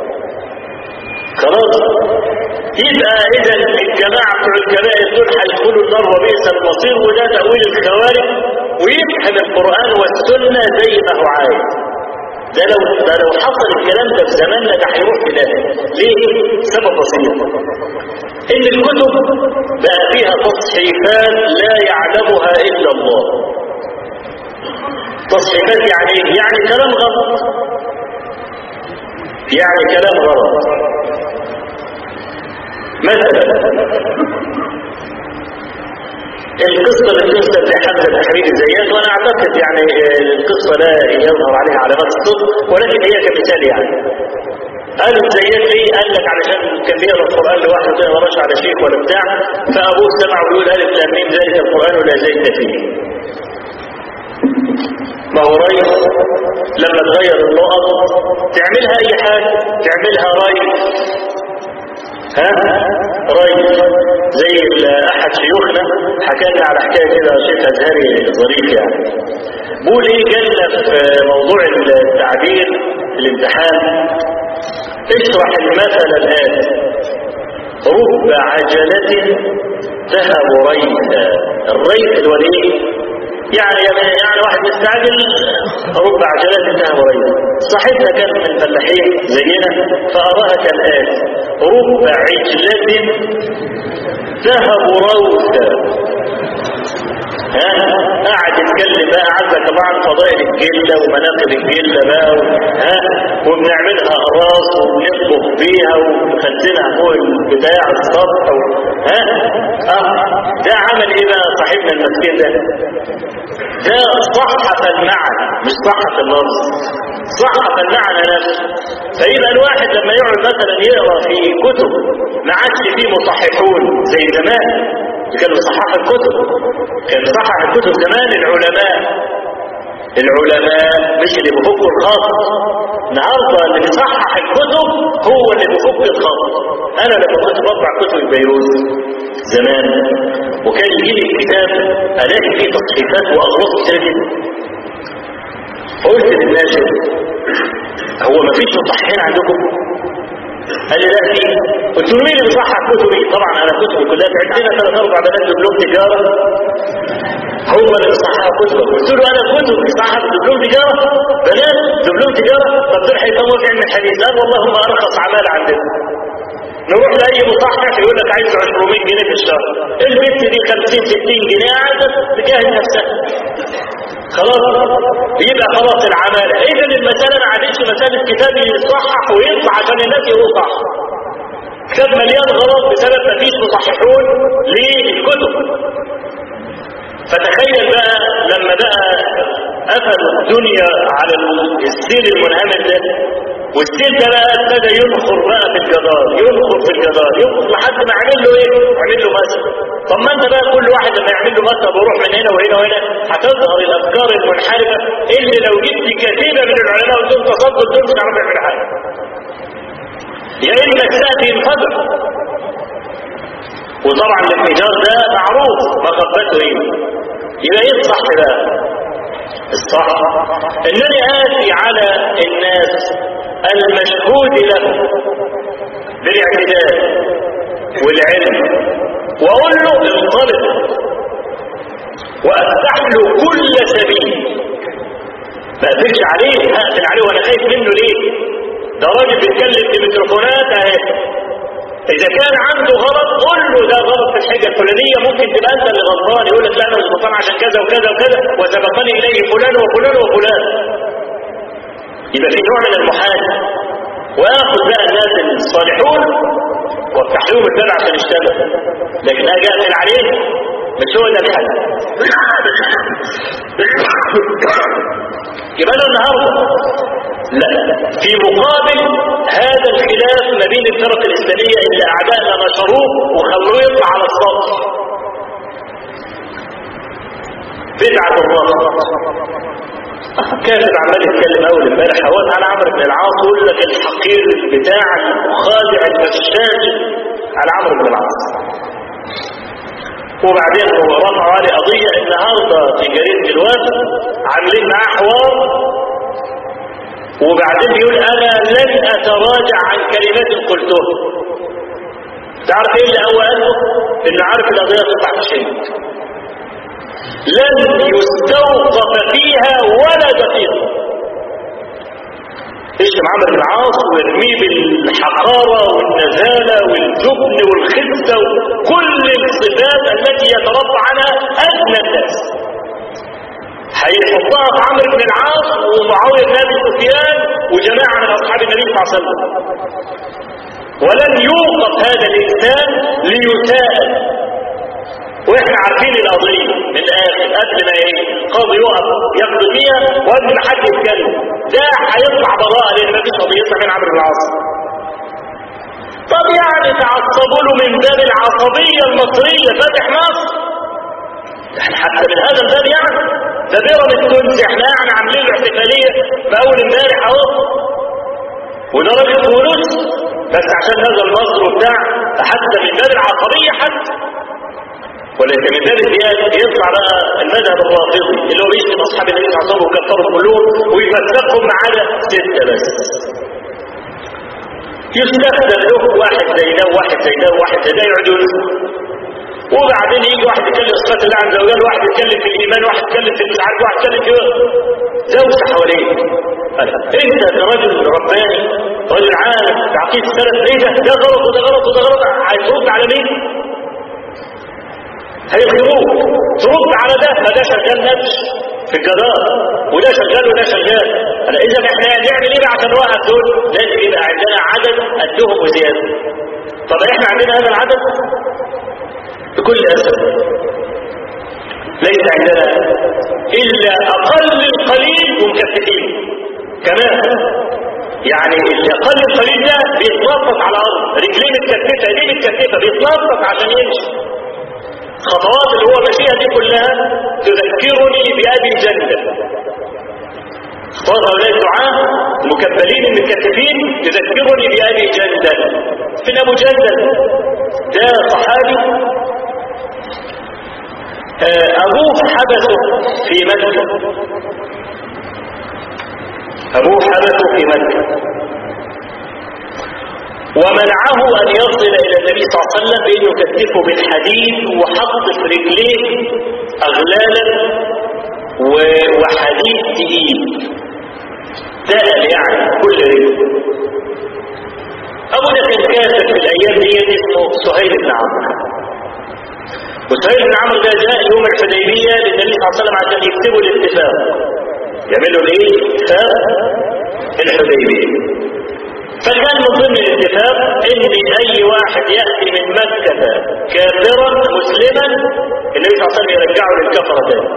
Speaker 1: خلاص يبقى اذا الجماعه بتوع الكبائر دول هيدخلوا النار وبئس المصير وده تاويل الخوارج ويفهم القران والسنه زي ما هو عايز ده لو ده لو حصل الكلام ده في زماننا ده هيروح في ده ليه؟ سبب بسيط ان الكتب بقى فيها تصحيفات لا يعلمها الا الله تصحيفات يعني ايه؟ يعني كلام غلط يعني كلام غلط مثلا القصة اللي تنسب لحمزة الحبيب الزيات وانا اعتقد يعني القصة لا يظهر عليها علامات الصدق ولكن هي كمثال يعني قالوا الزيات ليه؟ قال لك علشان كان بيقرا القران لوحده ما يقراش على شيخ ولا بتاع فابوه سمع ويقول الف لام ميم ذلك القران ولا زيت فيه. ما هو ريس لما تغير النقط تعملها اي حاجه تعملها ريس ها ريس زي احد شيوخنا حكى لنا على حكايه كده شيخ ازهري ظريف يعني بيقول ايه جالنا في موضوع التعبير في الامتحان اشرح المثل الان رب عجلة تهب ريثا الريث اللي هو الايه؟ يعني يعني واحد مستعجل رب عجلات تهب ريثا صاحبنا كان من الفلاحين زينا فأراها كالآتي رب عجلة تهب روثا ها قاعد يتكلم بقى عندك طبعا فضائل الجله ومناقب الجله بقى و... ها وبنعملها اقراص وبنطبخ بيها ونخزنها فوق بتاع السطح و... ها اه ده عمل ايه بقى صاحبنا المسكين ده؟ ده صحف المعنى مش صحف اللفظ صحف المعنى نفسه فيبقى الواحد لما يقعد مثلا يقرا في كتب ما عادش فيه مصححون زي زمان كانوا صحح الكتب كان صحح الكتب زمان العلماء العلماء مش اللي بيفكوا الخط النهارده اللي بيصحح الكتب هو اللي بيفك الخط انا لما كنت بطبع كتب البيروت زمان وكان يجي لي الكتاب الاقي فيه تصحيفات واغراض كتير جدا فقلت للناشر هو ما فيش مصححين عندكم قال لي لا في قلت له مين اللي بيصحح كتبي طبعا انا كتبي كلها تعبت لنا ثلاث اربع بنات دبلوم تجاره هم اللي بيصححوا كتبك قلت له انا كتب بيصحح دبلوم تجاره بنات دبلوم تجاره طب دول هيفهموا في علم الحديث قال والله هم ارخص اعمال عندنا نروح لاي مصحح يقول لك عايز 200 جنيه في الشهر البنت دي 50 60 جنيه قاعده تجاهد نفسها خلاص يبقى خلاص العمالة اذا المسألة ما عادتش مسألة كتاب يصحح ويطلع عشان الناس يقولوا صح كتاب مليان غلط بسبب ما فيش مصححون للكتب فتخيل بقى لما بقى قفلوا الدنيا على السيل المنهمر ده والسيل ده بقى ابتدى ينخر بقى في الجدار ينخر في الجدار ينخر لحد ما يعمل له ايه؟ يعمل له مسجد طب ما انت بقى كل واحد لما يعمل له مسجد ويروح من هنا وهنا وهنا هتظهر الافكار المنحرفه اللي لو جبت كتيبه من العلماء وتقول تصدق دول مش هيعرفوا يعملوا حاجه. يا اما تاتي ينفجر وطبعا الانفجار ده معروف مخبته ايه؟ يبقى ايه الصح بقى؟ الصح انني اتي على الناس المشهود له بالاعتدال والعلم واقول له انطلق وافتح له كل سبيل ما اقفلش عليه هقفل عليه وانا خايف منه ليه ده راجل بيتكلم في ميكروفونات اهي اذا كان عنده غلط قول له ده غلط في الحاجه الفلانيه ممكن تبقى انت اللي غلطان يقول لك لا انا مش غلطان عشان كذا وكذا وكذا وسبقني اليه فلان وفلان وفلان يبقى في نوع من المحاسبه واخذ بقى الناس الصالحون وافتح لهم الباب عشان يشتغل لكن اجي اقفل عليه مش هو ده الحل يبقى انا النهارده لا في مقابل هذا الخلاف ما بين الفرق الاسلاميه اللي اعدائنا نشروه وخلوه يطلع على السطح بدعه الرفض كافر عمال يتكلم اول امبارح هوت على عمرو بن العاص ويقول لك الحقير بتاع المخادع المشاج على عمرو بن العاص وبعدين هو رفعوا عليه قضيه النهارده في جريده الوفد عاملين معاه حوار وبعدين بيقول انا لن اتراجع عن كلمات قلتها تعرف ايه اللي هو قاله انه عارف القضيه تطلع في شيء لن يستوقف فيها ولا دقيقه اشتم عمرو بن العاص وارميه بالحقاره والنزاله والجبن والخسه وكل الصفات التي يتربى عنها ادنى الناس هيحطها في عمرو بن العاص ومعاويه بن ابي سفيان وجماعه من اصحاب النبي صلى الله عليه وسلم ولن يوقف هذا الانسان ليساءل واحنا عارفين القضيه من الاخر قبل ما ايه القاضي يقف ياخد فيها وقبل ما حد يتكلم ده هيطلع براءه لان مفيش قضيه يطلع من عمرو بن العاص طب يعني تعصبوا له من باب العصبيه المصريه فاتح مصر يعني حتى من هذا الباب يعني ده بيراميدز تونسي احنا يعني عاملين له احتفاليه في اول امبارح اهو وده راجل فلوس بس عشان هذا المصر وبتاع حتى من باب العصبيه حتى ولكن من باب الزيادة يطلع بقى المذهب الرافضي اللي هو بيشتم اصحاب النبي صلى الله عليه وسلم وكفرهم كلهم ويفسقهم ما عدا سته بس يستخدم له واحد زي ده وواحد زي ده وواحد زي ده يقعدوا وبعدين يجي واحد يتكلم صفات الله عز وجل واحد يتكلم في الايمان واحد يتكلم في مش عارف واحد يتكلم في زوجة حواليه انت كرجل رباني رجل عالم تعقيد السلف ايه ده ده غلط وده غلط وده غلط هترد على مين؟ هيخدموك ترد على ده فده شغال نفس في الجدار وده شغال وده شغال انا اذا احنا نعمل ايه بقى عشان نوقف دول؟ لازم يبقى عندنا عدد قدهم وزياده طب احنا عندنا هذا العدد بكل أسف ليس عندنا إلا أقل القليل ومكففين كمان يعني الأقل القليل ده بيتنطط على الأرض رجلين متكففة ايديه متكففة بيتنطط عشان يمشي خطوات اللي هو ماشيها دي كلها تذكرني بأبي جندل خطوات هؤلاء الدعاة المكبلين المتكففين تذكرني بأبي جندل فين أبو جندل ده صحابي أبوه حبسه في مكة أبوه حبسه في مكة ومنعه أن يصل إلى النبي صلى الله عليه وسلم بأن يكتفه بالحديد وحط في رجليه أغلالا وحديد تقيل تقل يعني كل رجل أبو ده كان كافر في الأيام دي اسمه سهيل بن عمرو وسهيل بن عمرو ده جاء يوم الحديبيه للنبي صلى الله عليه وسلم عشان يكتبوا الاتفاق يعملوا الايه؟ اتفاق الحديبيه فكان من ضمن الاتفاق ان اي واحد ياتي من مكه كافرا مسلما النبي صلى الله عليه وسلم يرجعه للكفره تاني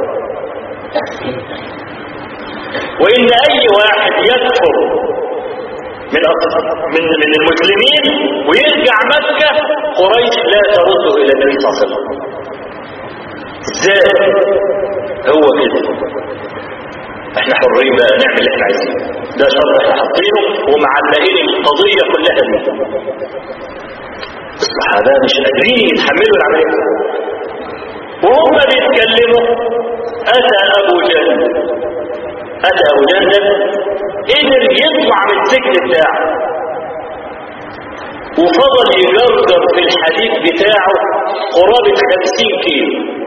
Speaker 1: وان اي واحد يكفر من من من المسلمين ويرجع مكه قريش لا ترده الى النبي صلى الله عليه وسلم ازاي هو كده احنا حرين بقى نعمل اللي احنا عايزينه ده شرط احنا حاطينه ومعلقين القضيه كلها دي الصحابه مش قادرين يتحملوا العمليه وهم بيتكلموا اتى ابو جهل اتى ابو جهل قدر يطلع من السجن بتاعه وفضل يجرجر في الحديد بتاعه قرابة خمسين كيلو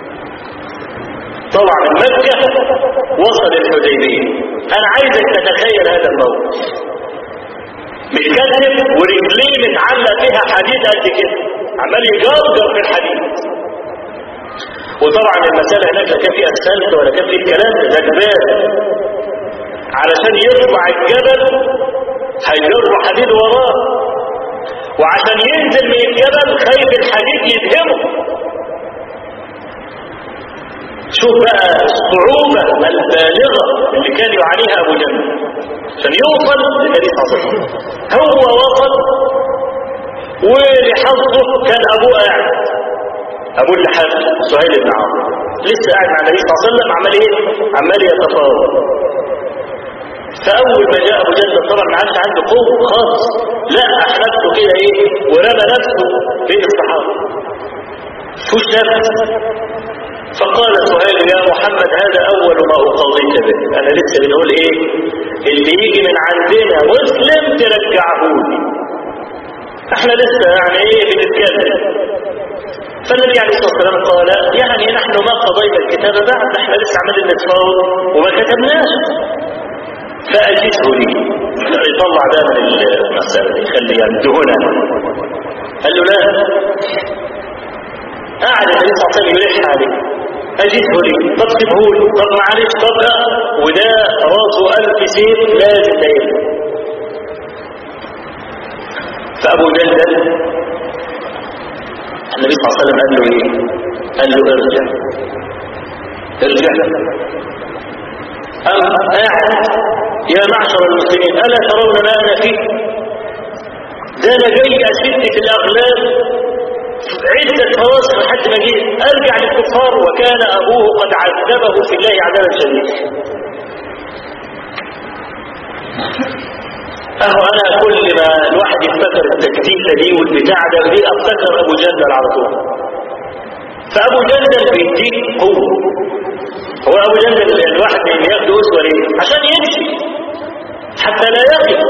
Speaker 1: طلع من مكة وصل الحديبية انا عايزك تتخيل هذا الموقف متكتف ورجليه متعلق فيها حديد قد كده عمال يجرجر في الحديد وطبعا المسألة هناك لا كان فيها اسفلت ولا كان فيه الكلام ده جبال علشان يطلع الجبل هيجر حديد وراه وعشان ينزل من الجبل خايف الحديد يدهمه شوف بقى الصعوبة البالغة اللي كان يعانيها أبو جهل عشان يوصل للنبي صلى الله عليه وسلم هو وصل ولحظه كان أبوه قاعد أبوه اللي حاج سهيل بن عمرو لسه قاعد مع النبي صلى الله عليه وسلم عمال ايه؟ عمال يتفاوض فأول ما جاء أبو جهل طبعا ما عادش عنده قوة خالص لا أحنفته كده إيه ورمى نفسه بين الصحابة فوش نفس فقال سهيل يا محمد هذا أول ما أقضيك به أنا لسه بنقول إيه اللي يجي من عندنا مسلم ترجعه لي احنا لسه يعني ايه بنتكلم فالنبي عليه الصلاه والسلام قال يعني نحن ما قضينا الكتاب بعد احنا لسه عمالين نتفاوض وما كتبناش فأجده لي يطلع ده من المسألة دي خلي يمدهنا قال له لا قاعد النبي صلى الله عليه وسلم يلح عليه أجده لي طب سيبه لي طب معلش طب لا وده راسه ألف سيف لازم دايما فأبو جندل النبي صلى الله عليه وسلم قال له ايه قال له ارجع ارجع أم قاعد يا معشر المسلمين ألا ترون ما أنا فيه ده أنا جاي أشد في الأغلال عدة فواصل لحد ما جيت أرجع للكفار وكان أبوه قد عذبه في الله عذابا شديدا أهو أنا كل ما الواحد يفتكر التكتيكة دي والبتاع ده دي أفتكر أبو جندل على طول فأبو جندل بيديك قوة هو أبو جندل الواحد اللي ياخده أسوة ليه؟ عشان يمشي حتى لا يقف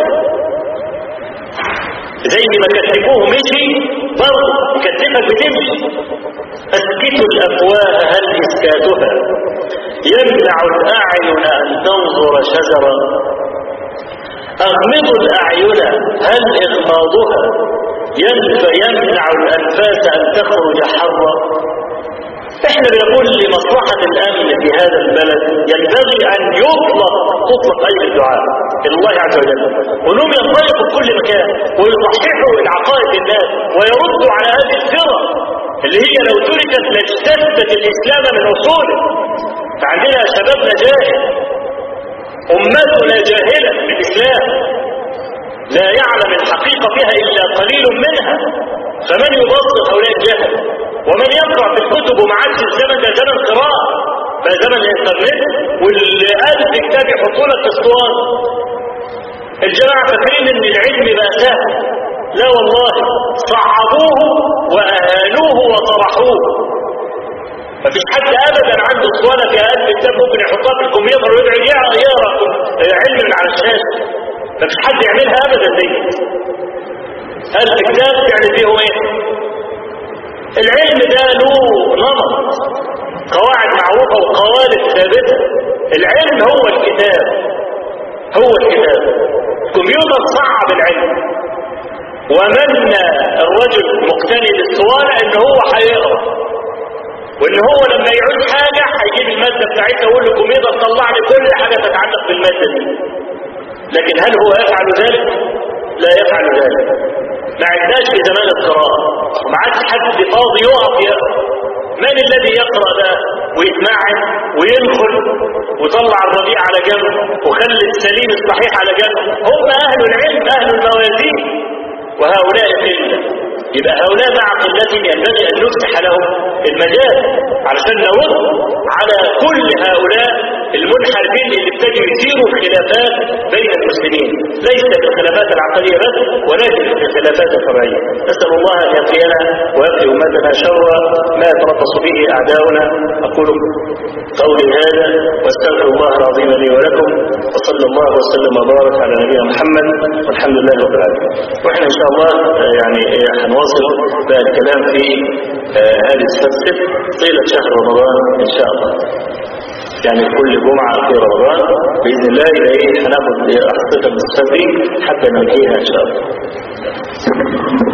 Speaker 1: زي ما كتفوه مشي برضه كتفك بتمشي اسكتوا الافواه هل اسكاتها يمنع الاعين ان تنظر شجرا اغمضوا الاعين هل اغماضها ينفى يمنع الانفاس ان تخرج حرا احنا بنقول لمصلحة الامن في هذا البلد ينبغي ان يطلق تطلق اي الدعاء الى الله عز وجل وانهم ينطلقوا في كل مكان ويصححوا العقائد الناس ويردوا على هذه الفرق اللي هي لو تركت لاجتثت الاسلام من اصوله فعندنا شبابنا جاهل امتنا جاهله بالاسلام لا يعلم الحقيقه فيها الا قليل منها فمن يبصر هؤلاء الجهل ومن يقرأ في الكتب وما عادش الزمن ده زمن قراءة ده زمن الانترنت واللي ألف كتاب يحطوا لك في اسطوانة الجماعة فاكرين ان العلم بقى سهل لا والله صعبوه وأهانوه وطرحوه مفيش حد ابدا عنده اسطوانه فيها ألف كتاب ممكن يحطها في الكمبيوتر ويقعد يقرا يقرا علم من على الشاشه مفيش حد يعملها ابدا زي ألف كتاب يعني فيهم ايه العلم ده له نمط قواعد معروفة وقوالب ثابتة العلم هو الكتاب هو الكتاب الكمبيوتر صعب العلم ومن الرجل مقتني بالصوانة ان هو هيقرا وان هو لما يعوز حاجة هيجيب المادة بتاعتها ويقول للكمبيوتر طلع لي كل حاجة تتعلق بالمادة دي لكن هل هو يفعل ذلك؟ لا يفعل ذلك ما عدناش في زمان القراءة وما عادش حد فاضي يقف يقرأ من الذي يقرأ ده ويتمعن وينخل ويطلع الرديء على جنب وخلي السليم الصحيح على جنب هم أهل العلم أهل الموازين وهؤلاء قلة يبقى هؤلاء مع قلتهم ينبغي أن نفتح لهم المجال علشان نرد على كل هؤلاء المنحرفين اللي ابتدوا يثيروا الخلافات بين المسلمين ليس في الخلافات العقلية بس ولكن في الخلافات الفرعية نسأل الله أن يقينا ويقي أمتنا شر ما يتربص به أعداؤنا أقول قولي هذا واستغفر الله العظيم لي ولكم وصلى الله وسلم وبارك على نبينا محمد والحمد لله رب العالمين واحنا ان شاء الله آه، يعني آه، هنواصل بقى الكلام في آه، هذه السلسله طيله شهر رمضان ان شاء الله يعني كل جمعة في رمضان بإذن الله يبقى إيه هناخد أحصتها من السفري حتى ننهيها إن شاء الله